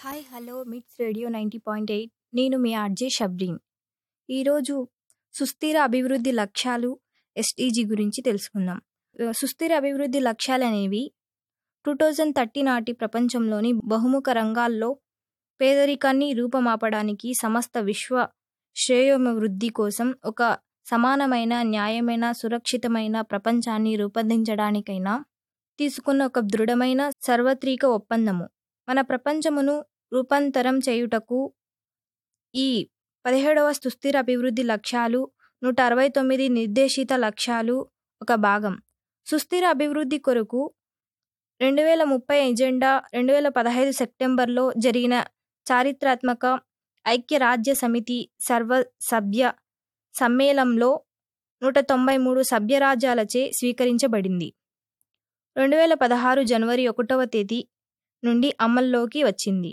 hi hello MITS radio ninety point eight నేను మీ RJ షబ్రీన్ ఈరోజు సుస్థిర అభివృద్ధి లక్ష్యాలు ఎస్టీజీ గురించి తెలుసుకుందాం ఆ, సుస్థిర అభివృద్ధి లక్ష్యాలు అనేవి టూ థౌజండ్ థర్టీ నాటి ప్రపంచంలోని బహుముఖ రంగాల్లో పేదరికాన్ని రూపమాపడానికి సమస్త విశ్వ శ్రేయోభివృద్ధి కోసం ఒక సమానమైన న్యాయమైన సురక్షితమైన ప్రపంచాన్ని రూపొందించడానికైనా తీసుకున్న ఒక దృఢమైన సార్వత్రిక ఒప్పందము మన ప్రపంచమును రూపాంతరం చేయుటకు ఈ పదిహేడవ సుస్థిర అభివృద్ధి లక్ష్యాలు నూట అరవై తొమ్మిది నిర్దేశిత లక్ష్యాలు ఒక భాగం సుస్థిర అభివృద్ధి కొరకు రెండు వేల ముప్పై ఎజెండా రెండు వేల పదహైదు సెప్టెంబర్లో జరిగిన చారిత్రాత్మక ఐక్యరాజ్య సమితి సర్వ సభ్య సమ్మేళనంలో నూట తొంభై మూడు సభ్యరాజ్యాలచే స్వీకరించబడింది రెండు వేల పదహారు జనవరి ఒకటవ తేదీ నుండి అమల్లోకి వచ్చింది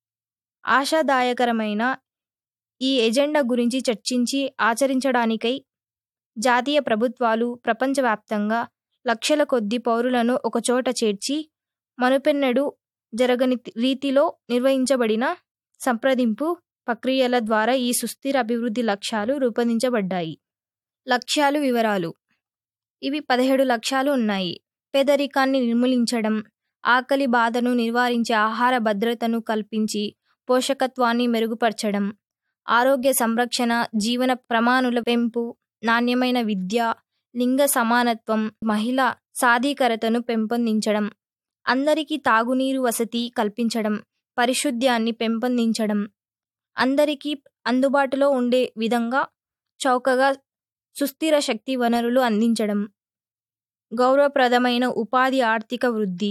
ఆశాదాయకరమైన ఈ ఎజెండా గురించి చర్చించి ఆచరించడానికై జాతీయ ప్రభుత్వాలు ప్రపంచవ్యాప్తంగా లక్షల కొద్ది పౌరులను ఒకచోట చేర్చి మనుపెన్నడు జరగని రీతిలో నిర్వహించబడిన సంప్రదింపు ప్రక్రియల ద్వారా ఈ సుస్థిర అభివృద్ధి లక్ష్యాలు రూపొందించబడ్డాయి లక్ష్యాలు వివరాలు ఇవి పదిహేడు లక్ష్యాలు ఉన్నాయి పేదరికాన్ని నిర్మూలించడం ఆకలి బాధను నివారించే ఆహార భద్రతను కల్పించి పోషకత్వాన్ని మెరుగుపరచడం ఆరోగ్య సంరక్షణ జీవన ప్రమాణుల పెంపు నాణ్యమైన విద్య లింగ సమానత్వం మహిళా సాధికారతను పెంపొందించడం అందరికీ తాగునీరు వసతి కల్పించడం పరిశుద్ధ్యాన్ని పెంపొందించడం అందరికీ అందుబాటులో ఉండే విధంగా చౌకగా సుస్థిర శక్తి వనరులు అందించడం గౌరవప్రదమైన ఉపాధి ఆర్థిక వృద్ధి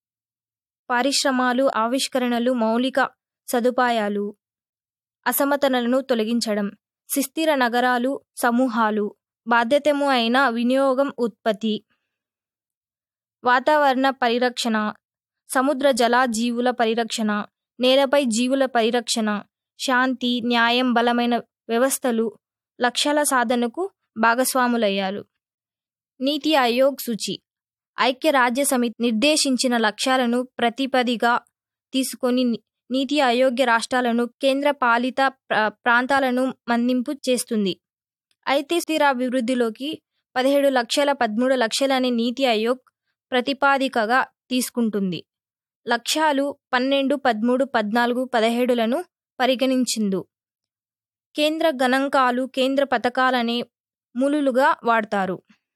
పరిశ్రమలు ఆవిష్కరణలు మౌలిక సదుపాయాలు అసమతలను తొలగించడం సుస్థిర నగరాలు సమూహాలు బాధ్యతము అయిన వినియోగం ఉత్పత్తి వాతావరణ పరిరక్షణ సముద్ర జల జీవుల పరిరక్షణ నేలపై జీవుల పరిరక్షణ శాంతి న్యాయం బలమైన వ్యవస్థలు లక్ష్యాల సాధనకు భాగస్వాములయ్యారు నీతి ఆయోగ్ సూచి ఐక్యరాజ్య సమితి నిర్దేశించిన లక్ష్యాలను ప్రతిపదిగా తీసుకొని ని- నీతి ఆయోగ్య రాష్ట్రాలను కేంద్ర పాలిత ప్ర- ప్రాంతాలను మన్నింపు చేస్తుంది అయితే స్థిర అభివృద్ధిలోకి పదిహేడు లక్షల పదమూడు లక్షలని నీతి ఆయోగ్ ప్రతిపాదికగా తీసుకుంటుంది లక్ష్యాలు పన్నెండు పదమూడు పద్నాలుగు పదిహేడులను పరిగణించిందు కేంద్ర గణాంకాలు కేంద్ర పథకాలనే మూలులుగా వాడతారు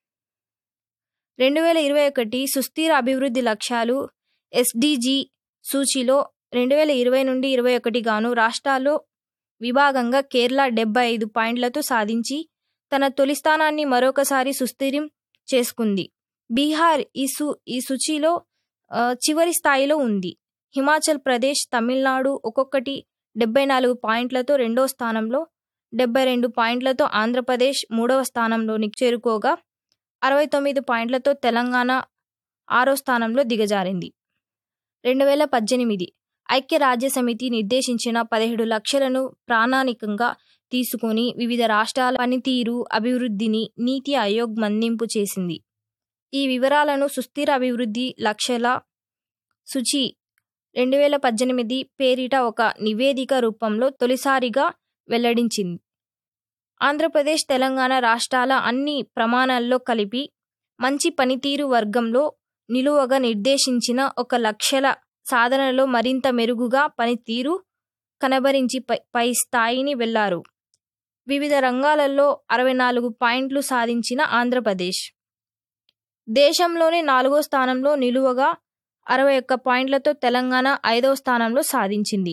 రెండు వేల ఇరవై ఒకటి సుస్థిర అభివృద్ధి లక్ష్యాలు ఎస్డిజి సూచీలో రెండు వేల ఇరవై నుండి ఇరవై ఒకటి గాను రాష్ట్రాల్లో విభాగంగా కేరళ డెబ్బై ఐదు పాయింట్లతో సాధించి తన తొలి స్థానాన్ని మరొకసారి సుస్థిరం చేసుకుంది బీహార్ ఈ సు ఈ సూచీలో ఆ, చివరి స్థాయిలో ఉంది హిమాచల్ ప్రదేశ్ తమిళనాడు ఒక్కొక్కటి డెబ్బై నాలుగు పాయింట్లతో రెండో స్థానంలో డెబ్బై రెండు పాయింట్లతో ఆంధ్రప్రదేశ్ మూడవ స్థానంలోనికి చేరుకోగా అరవై తొమ్మిది పాయింట్లతో తెలంగాణ ఆరో స్థానంలో దిగజారింది రెండు వేల పద్దెనిమిది ఐక్యరాజ్య సమితి నిర్దేశించిన పదిహేడు లక్షలను ప్రామాణికంగా తీసుకొని వివిధ రాష్ట్రాల పనితీరు అభివృద్ధిని నీతి ఆయోగ్ మన్నింపు చేసింది ఈ వివరాలను సుస్థిర అభివృద్ధి లక్ష్యాల సూచి రెండు వేల పద్దెనిమిది పేరిట ఒక నివేదిక రూపంలో తొలిసారిగా వెల్లడించింది ఆంధ్రప్రదేశ్ తెలంగాణ రాష్ట్రాల అన్ని ప్రమాణాల్లో కలిపి మంచి పనితీరు వర్గంలో నిలువగా నిర్దేశించిన ఒక లక్ష్యాల సాధనలో మరింత మెరుగుగా పనితీరు కనబరించి పై పై స్థాయిని వెళ్లారు వివిధ రంగాలలో అరవై నాలుగు పాయింట్లు సాధించిన ఆంధ్రప్రదేశ్ దేశంలోనే నాలుగో స్థానంలో నిలువగా అరవై ఒక్క పాయింట్లతో తెలంగాణ ఐదవ స్థానంలో సాధించింది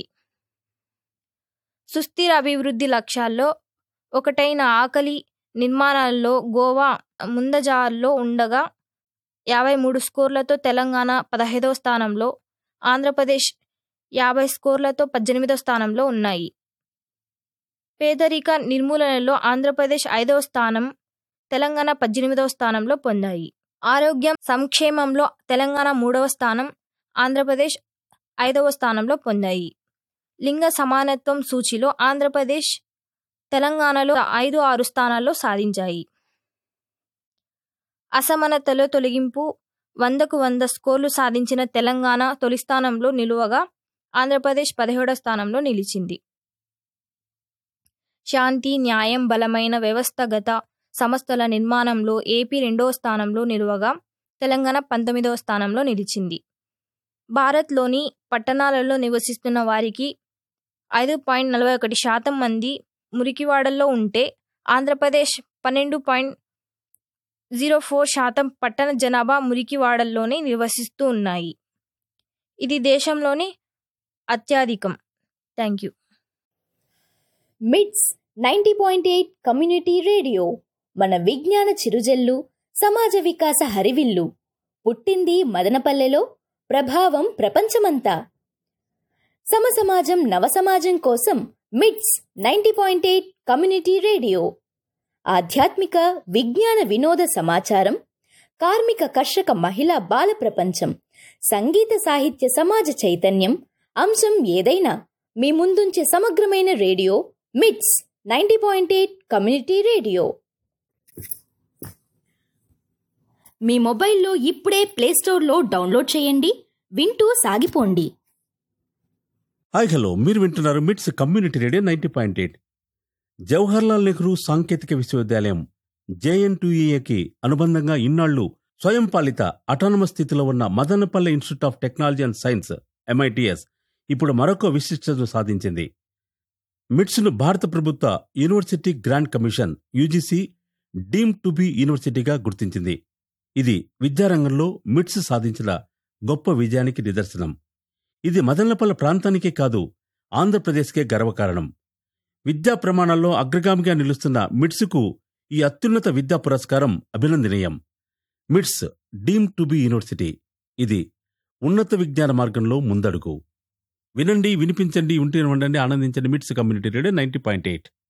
సుస్థిర అభివృద్ధి లక్ష్యాల్లో ఒకటైన ఆకలి నిర్మాణాల్లో గోవా ముందజాల్లో ఉండగా యాభై మూడు స్కోర్లతో తెలంగాణ పదహైదవ స్థానంలో ఆంధ్రప్రదేశ్ యాభై స్కోర్లతో పద్దెనిమిదవ స్థానంలో ఉన్నాయి పేదరిక నిర్మూలనలో ఆంధ్రప్రదేశ్ ఐదవ స్థానం తెలంగాణ పద్దెనిమిదవ స్థానంలో పొందాయి ఆరోగ్యం సంక్షేమంలో తెలంగాణ మూడవ స్థానం ఆంధ్రప్రదేశ్ ఐదవ స్థానంలో పొందాయి లింగ సమానత్వం సూచిలో ఆంధ్రప్రదేశ్ తెలంగాణలో ఐదు ఆరు స్థానాల్లో సాధించాయి అసమానతలో తొలగింపు వందకు వంద స్కోర్లు సాధించిన తెలంగాణ తొలి స్థానంలో నిలువగా ఆంధ్రప్రదేశ్ పదిహేడో స్థానంలో నిలిచింది శాంతి న్యాయం బలమైన వ్యవస్థగత సంస్థల నిర్మాణంలో ఏపీ రెండవ స్థానంలో నిలువగా తెలంగాణ పంతొమ్మిదవ స్థానంలో నిలిచింది భారత్లోని పట్టణాలలో నివసిస్తున్న వారికి ఐదు పాయింట్ నలభై ఒకటి శాతం మంది మురికివాడల్లో ఉంటే ఆంధ్రప్రదేశ్ పన్నెండు పాయింట్ జీరో ఫోర్ శాతం పట్టణ జనాభా మురికివాడల్లోనే నివసిస్తూ ఉన్నాయి ఇది దేశంలోని అత్యధికం thank you MITS ninety point eight community radio మన విజ్ఞాన చిరుజల్లు సమాజ వికాస హరివిల్లు పుట్టింది మదనపల్లెలో ప్రభావం ప్రపంచమంతా సమసమాజం నవసమాజం కోసం MITS ninety point eight community radio ఆధ్యాత్మిక విజ్ఞాన వినోద సమాచారం కార్మిక కర్షక మహిళా బాల ప్రపంచం సంగీత సాహిత్య సమాజ చైతన్యం అంశం ఏదైనా మీ ముందుంచే సమగ్రమైన radio MITS ninety point eight community radio మీ మొబైల్లో ఇప్పుడే ప్లేస్టోర్లో డౌన్లోడ్ చేయండి వింటూ సాగిపోండి హాయ్ హలో మీరు వింటున్నారు MITS community radio ninety point eight Jawaharlal Nehru సాంకేతిక విశ్వవిద్యాలయం జేఎన్టీఏకి అనుబంధంగా ఇన్నాళ్లు స్వయం పాలిత అటానమస్ స్థితిలో ఉన్న Madanapalle institute of technology and science MITS ఇప్పుడు మరొక విశిష్టతను సాధించింది మిట్స్ను భారత ప్రభుత్వ university grant commission UGC deem to be యూనివర్సిటీగా గుర్తించింది ఇది విద్యారంగంలో మిట్స్ సాధించిన గొప్ప విజయానికి నిదర్శనం ఇది మదనపల్లె ప్రాంతానికే కాదు ఆంధ్రప్రదేశ్కే గర్వకారణం విద్యా ప్రమాణాల్లో అగ్రగామిగా నిలుస్తున్న మిట్స్కు ఈ అత్యున్నత విద్యా పురస్కారం అభినందనీయం మిట్స్ డీమ్ టు బి యూనివర్సిటీ ఇది ఉన్నత విజ్ఞాన మార్గంలో ముందడుగు వినండి వినిపించండి ఉంటే ఉండండి ఆనందించండి MITS community radio ninety point eight